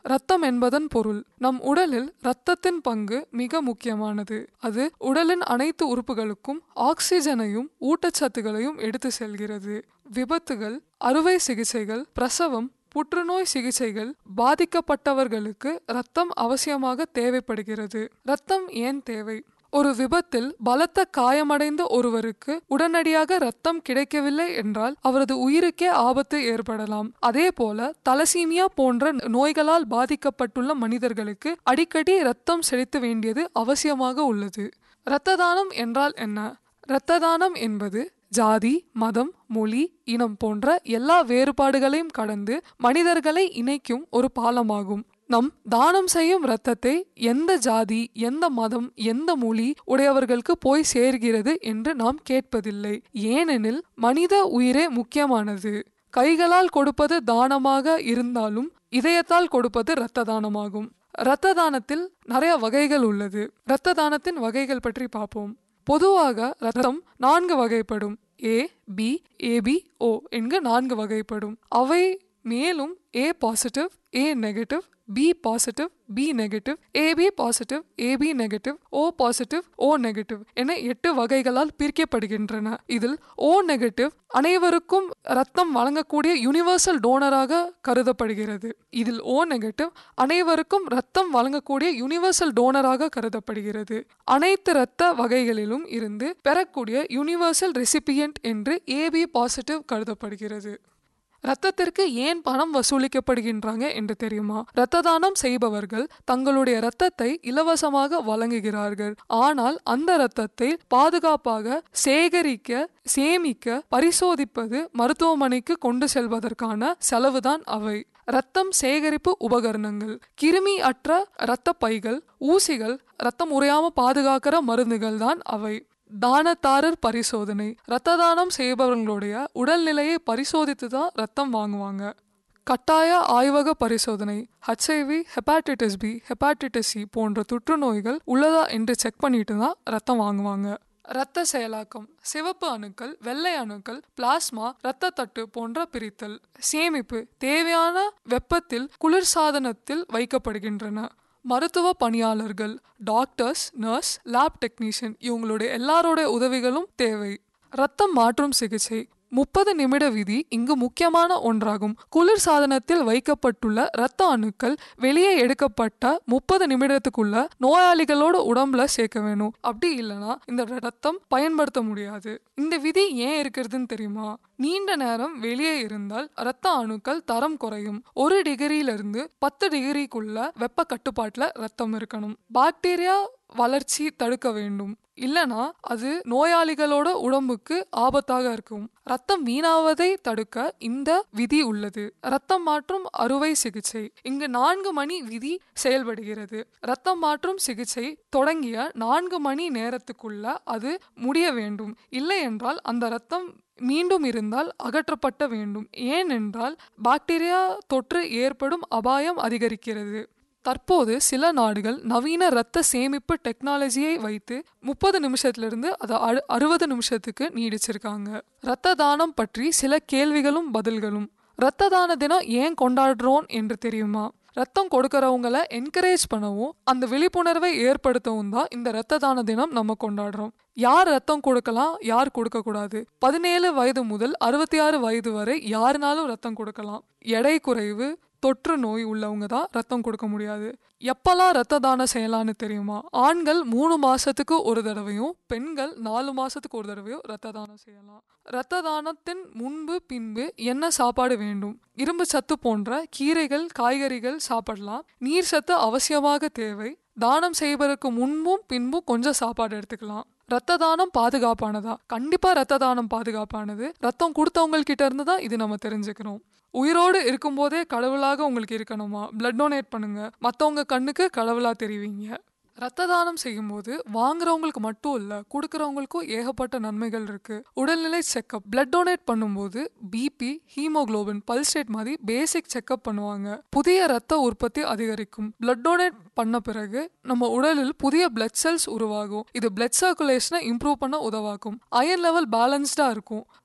ரத்தம் என்பதன் பொருள் நம் உடலில் இரத்தத்தின் பங்கு மிக முக்கியமானது அது உடலின் அனைத்து உறுப்புகளுக்கும் ஆக்சிஜனையும் ஊட்டச்சத்துகளையும் எடுத்து செல்கிறது விபத்துகள் அறுவை சிகிச்சைகள் பிரசவம் புற்றுநோய் சிகிச்சைகள் பாதிக்கப்பட்டவர்களுக்கு இரத்தம் அவசியமாக தேவைப்படுகிறது இரத்தம் ஏன் தேவை ஒரு விபத்தில் பலத்த காயமடைந்த ஒருவருக்கு உடனடியாக ரத்தம் கிடைக்கவில்லை என்றால் அவரது உயிருக்கே ஆபத்து ஏற்படலாம் அதே போல தலசீமியா போன்ற நோய்களால் பாதிக்கப்பட்டுள்ள மனிதர்களுக்கு அடிக்கடி ரத்தம் செலுத்த வேண்டியது அவசியமாக உள்ளது இரத்த தானம் என்றால் என்ன இரத்த தானம் என்பது ஜாதி மதம் மொழி இனம் போன்ற எல்லா வேறுபாடுகளையும் கடந்து மனிதர்களை இணைக்கும் ஒரு பாலமாகும் நம் தானம் செய்யும் இரத்தத்தை எந்த ஜாதி எந்த மதம் எந்த மொழி உடையவர்களுக்கு போய் சேர்கிறது என்று நாம் கேட்பதில்லை ஏனெனில் மனித உயிரே முக்கியமானது கைகளால் கொடுப்பது தானமாக இருந்தாலும் இதயத்தால் கொடுப்பது இரத்த தானமாகும் இரத்த தானத்தில் நிறைய வகைகள் உள்ளது இரத்த தானத்தின் வகைகள் பற்றி பார்ப்போம் பொதுவாக ரத்தம் நான்கு வகைப்படும் ஏ பி ஏபி ஓ என்க நான்கு வகைப்படும் அவை மேலும் A positive A negative B positive B negative AB positive AB negative O positive O negative என எட்டு வகைகளால் பிரிக்கப்படுகின்றன இதில் ஓ நெகட்டிவ் அனைவருக்கும் ரத்தம் வழங்கக்கூடிய யுனிவர்சல் டோனராக கருதப்படுகிறது இதில் ஓ நெகட்டிவ் அனைவருக்கும் ரத்தம் வழங்கக்கூடிய யுனிவர்சல் டோனராக கருதப்படுகிறது அனைத்து இரத்த வகைகளிலும் இருந்து பெறக்கூடிய யுனிவர்சல் ரெசிபியன்ட் என்று ஏபி பாசிட்டிவ் கருதப்படுகிறது ரத்தத்திற்கு ஏன் பணம் வசூலிக்கப்படுகின்றாங்க என்று தெரியுமா இரத்த தானம் செய்பவர்கள் தங்களுடைய இரத்தத்தை இலவசமாக வழங்குகிறார்கள் ஆனால் அந்த இரத்தத்தை பாதுகாப்பாக சேகரிக்க சேமிக்க பரிசோதிப்பது மருத்துவமனைக்கு கொண்டு செல்வதற்கான செலவுதான் அவை ரத்தம் சேகரிப்பு உபகரணங்கள் கிருமி அற்ற இரத்த பைகள் ஊசிகள் ரத்தம் உறையாம பாதுகாக்கிற மருந்துகள் தான் அவை தானத்தாரர் பரிசோதனை இரத்த தானம் செய்பவர்களுடைய உடல்நிலையை பரிசோதித்து தான் ரத்தம் வாங்குவாங்க கட்டாய ஆய்வக பரிசோதனை HIV hepatitis B hepatitis C போன்ற தொற்று நோய்கள் உள்ளதா என்று செக் பண்ணிட்டு தான் ரத்தம் வாங்குவாங்க இரத்த செயலாக்கம் சிவப்பு அணுக்கள் வெள்ளை அணுக்கள் பிளாஸ்மா இரத்த தட்டு போன்ற பிரித்தல் சேமிப்பு தேவையான வெப்பத்தில் குளிர்சாதனத்தில் வைக்கப்படுகின்றன மருத்துவ பணியாளர்கள் டாக்டர்ஸ் நர்ஸ் லேப் டெக்னீஷியன் இவங்களுடைய எல்லாரோட உதவிகளும் தேவை ரத்தம் மாற்றும் சிகிச்சை முப்பது நிமிட விதி இங்கு முக்கியமான ஒன்றாகும் குளிர் சாதனத்தில் வைக்கப்பட்டுள்ள இரத்த அணுக்கள் வெளியே எடுக்கப்பட்ட முப்பது நிமிடத்துக்குள்ள நோயாளிகளோட உடம்புல சேர்க்க வேணும் அப்படி இல்லைன்னா இந்த ரத்தம் பயன்படுத்த முடியாது இந்த விதி ஏன் இருக்கிறதுன்னு தெரியுமா நீண்ட நேரம் வெளியே இருந்தால் இரத்த அணுக்கள் தரம் குறையும் ஒரு டிகிரியிலிருந்து பத்து டிகிரிக்குள்ள வெப்ப கட்டுப்பாட்டுல ரத்தம் இருக்கணும் பாக்டீரியா வளர்ச்சி தடுக்க வேண்டும் இல்லனா அது நோயாளிகளோட உடம்புக்கு ஆபத்தாக இருக்கும் ரத்தம் வீணாவதை தடுக்க இந்த விதி உள்ளது ரத்தம் மாற்றும் அறுவை சிகிச்சை இங்கு நான்கு மணி விதி செயல்படுகிறது ரத்தம் மாற்றும் சிகிச்சை தொடங்கிய நான்கு மணி நேரத்துக்குள்ள அது முடிய வேண்டும் இல்லை என்றால் அந்த ரத்தம் மீண்டும் இருந்தால் அகற்றப்பட்ட வேண்டும் ஏனென்றால் பாக்டீரியா தொற்று ஏற்படும் அபாயம் அதிகரிக்கிறது தற்போது சில நாடுகள் நவீன இரத்த சேமிப்பு டெக்னாலஜியை வைத்து முப்பது நிமிஷத்திலிருந்து அதை அறு- அறுபது நிமிஷத்துக்கு நீடிச்சிருக்காங்க இரத்த தானம் பற்றி சில கேள்விகளும் பதில்களும் இரத்த தான தினம் ஏன் கொண்டாடுறோம் என்று தெரியுமா ரத்தம் கொடுக்கறவங்கள என்கரேஜ் பண்ணவும் அந்த விழிப்புணர்வை ஏற்படுத்தவும் தான் இந்த இரத்த தான தினம் நம்ம கொண்டாடுறோம் யார் ரத்தம் கொடுக்கலாம் யார் கொடுக்க கூடாது பதினேழு வயது முதல் அறுபத்தி ஆறு வயது வரை யாருனாலும் ரத்தம் கொடுக்கலாம் எடை குறைவு தொற்று நோய் உள்ளவங்க தான் ரத்தம் கொடுக்க முடியாது எப்பெல்லாம் ரத்த தானம் செய்யலாம்னு தெரியுமா ஆண்கள் மூணு மாசத்துக்கு ஒரு தடவையும் பெண்கள் நாலு மாசத்துக்கு ஒரு தடவையும் ரத்த தானம் செய்யலாம் ரத்த தானத்தின் முன்பு பின்பு என்ன சாப்பாடு வேண்டும் இரும்பு சத்து போன்ற கீரைகள் காய்கறிகள் சாப்பிடலாம் நீர் சத்து அவசியமாக தேவை தானம் செய்வதற்கு முன்பும் பின்பும் கொஞ்சம் சாப்பாடு எடுத்துக்கலாம் ரத்த தானம் பாதுகாப்பானதா கண்டிப்பா ரத்த தானம் பாதுகாப்பானது ரத்தம் கொடுத்தவங்க கிட்ட இருந்து தான் இது நம்ம தெரிஞ்சுக்கிறோம் உயிரோடு இருக்கும்போதே கடவுளாக உங்களுக்கு இருக்கணுமா பிளட் டொனேட் பண்ணுங்க மத்தவங்க கண்ணுக்கு கடவுளா தெரிவிங்க ரத்த தானம் செய்யும்போது வாங்குறவங்களுக்கு மட்டும் இல்ல கொடுக்கறவங்களுக்கும் ஏகப்பட்ட நன்மைகள் இருக்கு உடல்நிலை செக்கப் பிளட் டொனேட் பண்ணும்போது பிபி ஹீமோகுளோபின் பல்ஸ் ரேட் மாதிரி பேசிக் செக்கப் பண்ணுவாங்க புதிய ரத்த உற்பத்தி அதிகரிக்கும் பிளட் டொனேட் பண்ண பிறகு நம்ம உடலில் புதிய பிளட் செல்ஸ் உருவாகும் இது பிளட் சர்க்குலேஷனை இம்ப்ரூவ் பண்ண உதவாக்கும் அயன் லெவல் பேலன்ஸ்டா இருக்கும்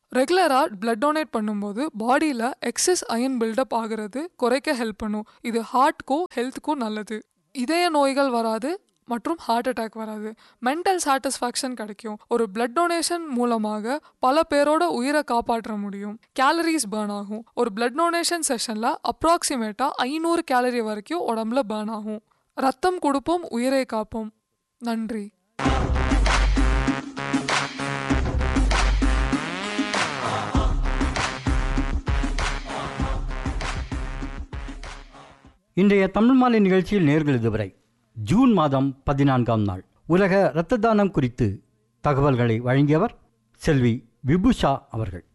ரெகுலரா பிளட் டொனேட் பண்ணும்போது பாடியில எக்ஸஸ் அயன் பில்டப் ஆகிறது குறைக்க ஹெல்ப் பண்ணும் இது ஹார்ட்க்கும் ஹெல்த்துக்கும் நல்லது இதய நோய்கள் வராது மற்றும் ஹார்ட் அட்டாக் வராது மென்டல் சாட்டிஸ்ஃபேக்ஷன் கிடைக்கும் ஒரு பிளட் டொனேஷன் மூலமாக பல பேரோட உயிரை காப்பாற்ற முடியும் கேலரிஸ் பேர்ன் ஆகும் ஒரு பிளட் டொனேஷன் செஷன்ல அப்ராக்சிமேட்டா ஐநூறு கேலரி வரைக்கும் உடம்புல பேர்ன் ஆகும் ரத்தம் கொடுப்போம் உயிரை காப்போம் நன்றி இன்றைய தமிழ் மாலை நிகழ்ச்சியில் நேர்கள் இதுவரை ஜூன் மாதம் பதினான்காம் நாள் உலக இரத்த தானம் குறித்து தகவல்களை வழங்கியவர் செல்வி விபுஷா அவர்கள்